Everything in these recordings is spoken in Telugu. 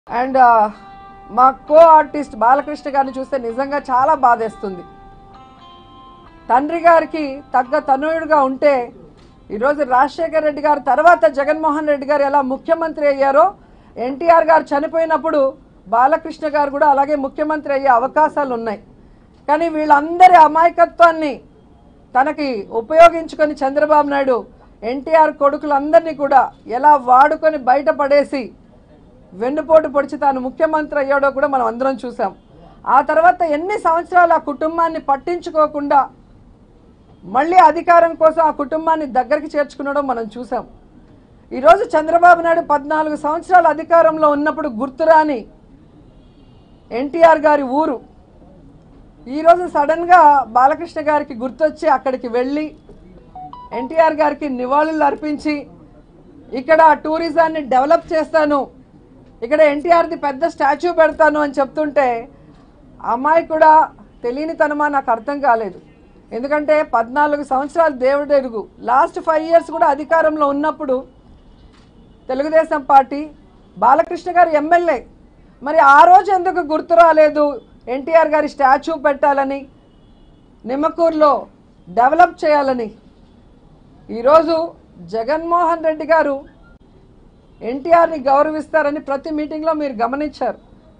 అండ్ మా కో ఆర్టిస్ట్ బాలకృష్ణ గారిని చూస్తే నిజంగా చాలా బాధేస్తుంది తండ్రి గారికి తగ్గ తనయుడుగా ఉంటే ఈరోజు రాజశేఖర్ రెడ్డి గారు తర్వాత జగన్మోహన్ రెడ్డి గారు ఎలా ముఖ్యమంత్రి అయ్యారో ఎన్టీఆర్ గారు చనిపోయినప్పుడు బాలకృష్ణ గారు కూడా అలాగే ముఖ్యమంత్రి అయ్యే అవకాశాలు ఉన్నాయి కానీ వీళ్ళందరి అమాయకత్వాన్ని తనకి ఉపయోగించుకొని చంద్రబాబు నాయుడు ఎన్టీఆర్ కొడుకులందరినీ కూడా ఎలా వాడుకొని బయటపడేసి వెన్నుపోటు పొడిచి తాను ముఖ్యమంత్రి అయ్యాడో కూడా మనం అందరం చూసాం ఆ తర్వాత ఎన్ని సంవత్సరాలు ఆ కుటుంబాన్ని పట్టించుకోకుండా మళ్ళీ అధికారం కోసం ఆ కుటుంబాన్ని దగ్గరికి చేర్చుకునడం మనం చూసాం ఈరోజు చంద్రబాబు నాయుడు పద్నాలుగు సంవత్సరాలు అధికారంలో ఉన్నప్పుడు గుర్తురాని ఎన్టీఆర్ గారి ఊరు ఈరోజు సడన్గా బాలకృష్ణ గారికి గుర్తొచ్చి అక్కడికి వెళ్ళి ఎన్టీఆర్ గారికి నివాళులు అర్పించి ఇక్కడ టూరిజాన్ని డెవలప్ చేస్తాను ఇక్కడ ఎన్టీఆర్ది పెద్ద స్టాచ్యూ పెడతాను అని చెప్తుంటే అమ్మాయి కూడా తెలియని తనమా నాకు అర్థం కాలేదు ఎందుకంటే పద్నాలుగు సంవత్సరాలు దేవుడు ఎరుగు లాస్ట్ ఫైవ్ ఇయర్స్ కూడా అధికారంలో ఉన్నప్పుడు తెలుగుదేశం పార్టీ బాలకృష్ణ గారు ఎమ్మెల్యే మరి ఆ రోజు ఎందుకు గుర్తు రాలేదు ఎన్టీఆర్ గారి స్టాచ్యూ పెట్టాలని నిమ్మకూరులో డెవలప్ చేయాలని ఈరోజు జగన్మోహన్ రెడ్డి గారు ఎన్టీఆర్ని గౌరవిస్తారని ప్రతి మీటింగ్లో మీరు గమనించారు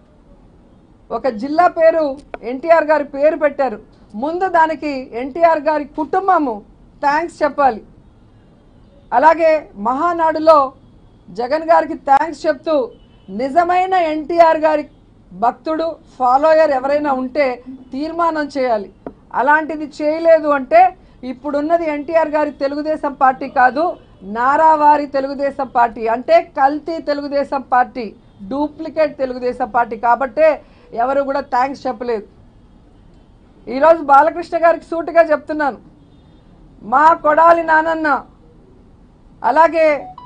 ఒక జిల్లా పేరు ఎన్టీఆర్ గారి పేరు పెట్టారు ముందు దానికి ఎన్టీఆర్ గారి కుటుంబము థ్యాంక్స్ చెప్పాలి అలాగే మహానాడులో జగన్ గారికి థ్యాంక్స్ చెప్తూ నిజమైన ఎన్టీఆర్ గారి భక్తుడు ఫాలోయర్ ఎవరైనా ఉంటే తీర్మానం చేయాలి అలాంటిది చేయలేదు అంటే ఇప్పుడున్నది ఎన్టీఆర్ గారి తెలుగుదేశం పార్టీ కాదు నారావారి తెలుగుదేశం పార్టీ అంటే కల్తీ Telugu Desam party duplicate Telugu Desam party కాబట్టే ఎవరు కూడా థ్యాంక్స్ చెప్పలేదు ఈరోజు బాలకృష్ణ గారికి సూటిగా చెప్తున్నాను మా కొడాలి నానన్న అలాగే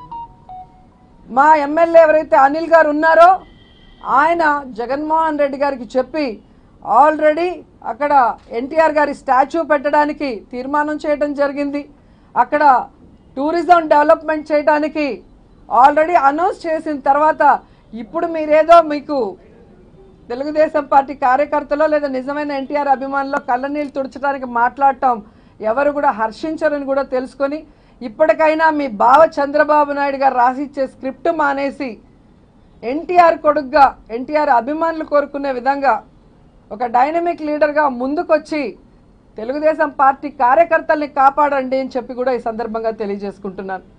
మా ఎమ్మెల్యే ఎవరైతే అనిల్ గారు ఉన్నారో ఆయన జగన్మోహన్ రెడ్డి గారికి చెప్పి ఆల్రెడీ అక్కడ ఎన్టీఆర్ గారి స్టాచ్యూ పెట్టడానికి తీర్మానం చేయడం జరిగింది అక్కడ టూరిజం డెవలప్మెంట్ చేయడానికి ఆల్రెడీ అనౌన్స్ చేసిన తర్వాత ఇప్పుడు మీరేదో మీకు తెలుగుదేశం పార్టీ కార్యకర్తలో లేదా నిజమైన ఎన్టీఆర్ అభిమానులో కళ్ళనీళ్ళు తుడచడానికి మాట్లాడటం ఎవరు కూడా హర్షించరని కూడా తెలుసుకొని ఇప్పటికైనా మీ బావ చంద్రబాబు నాయుడు గారు రాసిచ్చే స్క్రిప్ట్ మానేసి ఎన్టీఆర్ కొడుగ్గా ఎన్టీఆర్ అభిమానులు కోరుకునే విధంగా ఒక డైనమిక్ లీడర్గా ముందుకొచ్చి తెలుగుదేశం పార్టీ కార్యకర్తల్ని కాపాడండి అని చెప్పి కూడా ఈ సందర్భంగా తెలియజేసుకుంటున్నాను